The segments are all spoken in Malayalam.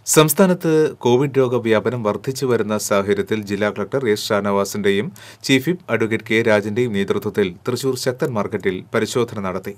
സംസ്ഥാനത്ത് കോവിഡ് രോഗവ്യാപനം വർദ്ധിച്ചു വരുന്ന സാഹചര്യത്തിൽ ജില്ലാ കളക്ടർ എസ് ഷാനവാസിന്റെയും ചീഫ് വിപ്പ് അഡ്വക്കേറ്റ് കെ രാജന്റെയും നേതൃത്വത്തിൽ തൃശൂർ ശക്തൻ മാർക്കറ്റിൽ പരിശോധന നടത്തി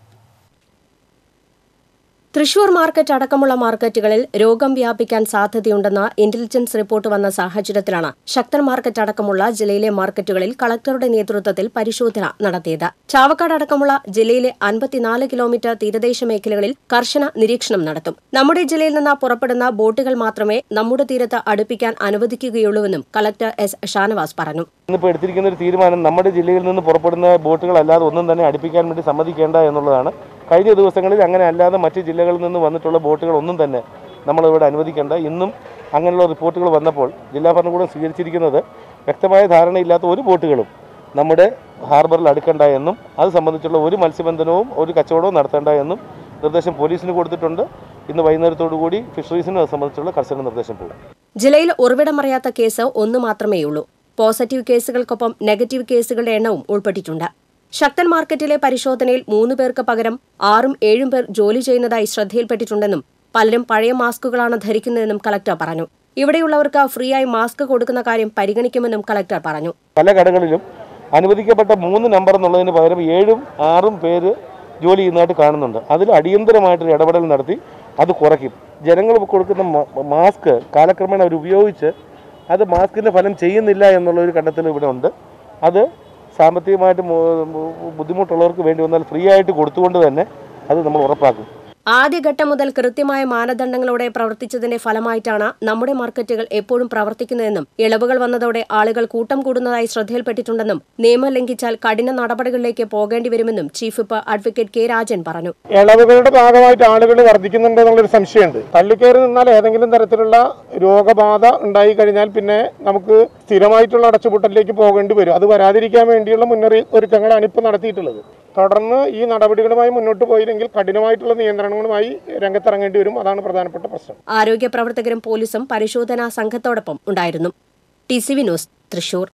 തൃശൂർ മാർക്കറ്റ് അടക്കമുള്ള മാർക്കറ്റുകളിൽ രോഗം വ്യാപിക്കാൻ സാധ്യതയുണ്ടെന്ന ഇന്റലിജൻസ് റിപ്പോർട്ട് വന്ന സാഹചര്യത്തിലാണ് ശക്തൻ മാർക്കറ്റ് അടക്കമുള്ള ജില്ലയിലെ മാർക്കറ്റുകളിൽ കളക്ടറുടെ നേതൃത്വത്തിൽ പരിശോധന നടത്തിയത് ചാവക്കാട് അടക്കമുള്ള ജില്ലയിലെ അൻപത്തിനാല് കിലോമീറ്റർ തീരദേശ മേഖലകളിൽ കർശന നിരീക്ഷണം നടത്തും നമ്മുടെ ജില്ലയിൽ നിന്ന് പുറപ്പെടുന്ന ബോട്ടുകൾ മാത്രമേ നമ്മുടെ തീരത്ത് അടുപ്പിക്കാൻ അനുവദിക്കുകയുള്ളൂവെന്നും കളക്ടർ എസ് ഷാനവാസ് പറഞ്ഞു ഇന്നിപ്പോൾ എടുത്തിരിക്കുന്ന ഒരു തീരുമാനം നമ്മുടെ ജില്ലയിൽ നിന്ന് പുറപ്പെടുന്ന ബോട്ടുകളല്ലാതെ ഒന്നും തന്നെ അടുപ്പിക്കാൻ വേണ്ടി സമ്മതിക്കേണ്ട എന്നുള്ളതാണ് കഴിഞ്ഞ ദിവസങ്ങളിൽ അങ്ങനെ അല്ലാതെ മറ്റ് ജില്ലകളിൽ നിന്ന് വന്നിട്ടുള്ള ബോട്ടുകൾ ഒന്നും തന്നെ നമ്മളിവിടെ അനുവദിക്കേണ്ട ഇന്നും അങ്ങനെയുള്ള റിപ്പോർട്ടുകൾ വന്നപ്പോൾ ജില്ലാ ഭരണകൂടം സ്വീകരിച്ചിരിക്കുന്നത് വ്യക്തമായ ധാരണയില്ലാത്ത ഒരു ബോട്ടുകളും നമ്മുടെ ഹാർബറിൽ അടുക്കണ്ട എന്നും അത് സംബന്ധിച്ചുള്ള ഒരു മത്സ്യബന്ധനവും ഒരു കച്ചവടവും നടത്തേണ്ട എന്നും നിർദ്ദേശം പോലീസിന് കൊടുത്തിട്ടുണ്ട് ഇന്ന് വൈകുന്നേരത്തോടു കൂടി ഫിഷറീസിനും അത് സംബന്ധിച്ചുള്ള കർശന നിർദ്ദേശം പോകും ജില്ലയിൽ ഉറവിടമറിയാത്ത കേസ് ഒന്ന് മാത്രമേയുള്ളൂ പോസിറ്റീവ് കേസുകൾക്കൊപ്പം നെഗറ്റീവ് കേസുകളുടെ എണ്ണവും ഉൾപ്പെട്ടിട്ടുണ്ട് ശക്തൻ മാർക്കറ്റിലെ പരിശോധനയിൽ മൂന്ന് പേർക്ക് പകരം ആറും ഏഴും പേർ ജോലി ചെയ്യുന്നതായി ശ്രദ്ധയിൽപ്പെട്ടിട്ടുണ്ടെന്നും പലരും പഴയ മാസ്കുകളാണ് ധരിക്കുന്നതെന്നും കളക്ടർ പറഞ്ഞു ഇവിടെയുള്ളവർക്ക് ഫ്രീയായി മാസ്ക് കൊടുക്കുന്ന കാര്യം പരിഗണിക്കുമെന്നും കളക്ടർ പറഞ്ഞു പല കടകളിലും അനുവദിക്കപ്പെട്ട മൂന്ന് നമ്പർ എന്നുള്ളതിന് പകരം ഏഴും ആറും പേര് ജോലി ചെയ്യുന്നതായിട്ട് കാണുന്നുണ്ട് അതിൽ അടിയന്തരമായിട്ടൊരു ഇടപെടൽ നടത്തി അത് കുറയ്ക്കും ജനങ്ങൾ കൊടുക്കുന്ന മ- മാസ്ക് കാലക്രമേണ അവർ ഉപയോഗിച്ച് അത് മാസ്കിൻ്റെ ഫലം ചെയ്യുന്നില്ല എന്നുള്ളൊരു കണ്ടെത്തൽ ഇവിടെ ഉണ്ട് അത് സാമ്പത്തികമായിട്ട് മു- മു- ബുദ്ധിമുട്ടുള്ളവർക്ക് വേണ്ടി വന്നാൽ ഫ്രീ ആയിട്ട് കൊടുത്തുകൊണ്ട് തന്നെ അത് നമ്മൾ ഉറപ്പാക്കും ആദ്യഘട്ടം മുതൽ കൃത്യമായ മാനദണ്ഡങ്ങളോടെ പ്രവർത്തിച്ചതിന്റെ ഫലമായിട്ടാണ് നമ്മുടെ മാർക്കറ്റുകൾ എപ്പോഴും പ്രവർത്തിക്കുന്നതെന്നും ഇളവുകൾ വന്നതോടെ ആളുകൾ കൂട്ടം കൂടുന്നതായി ശ്രദ്ധയിൽപ്പെട്ടിട്ടുണ്ടെന്നും നിയമം ലംഘിച്ചാൽ കഠിന നടപടികളിലേക്ക് പോകേണ്ടി വരുമെന്നും chief whip advocate K Rajan പറഞ്ഞു ഇളവുകളുടെ ഭാഗമായിട്ട് ആളുകൾ വർദ്ധിക്കുന്നുണ്ട് എന്നുള്ളൊരു സംശയമുണ്ട് തള്ളിക്കയറി നിന്നാൽ ഏതെങ്കിലും തരത്തിലുള്ള രോഗബാധ ഉണ്ടായി കഴിഞ്ഞാൽ പിന്നെ നമുക്ക് സ്ഥിരമായിട്ടുള്ള അടച്ചുപൂട്ടലിലേക്ക് പോകേണ്ടി വരും അത് വരാതിരിക്കാൻ വേണ്ടിയുള്ള മുന്നറിയിപ്പ് ഒരുക്കങ്ങളാണ് ഇപ്പോൾ നടത്തിയിട്ടുള്ളത് തുടർന്ന് ഈ നടപടികളുമായി മുന്നോട്ട് പോയില്ലെങ്കിൽ കഠിനമായിട്ടുള്ള നിയന്ത്രണങ്ങളുമായി രംഗത്തിറങ്ങേണ്ടി വരും അതാണ് പ്രധാനപ്പെട്ട പ്രശ്നം ആരോഗ്യ പ്രവർത്തകരും പോലീസും പരിശോധനാ സംഘത്തോടൊപ്പം ഉണ്ടായിരുന്നു T C V news Thrissur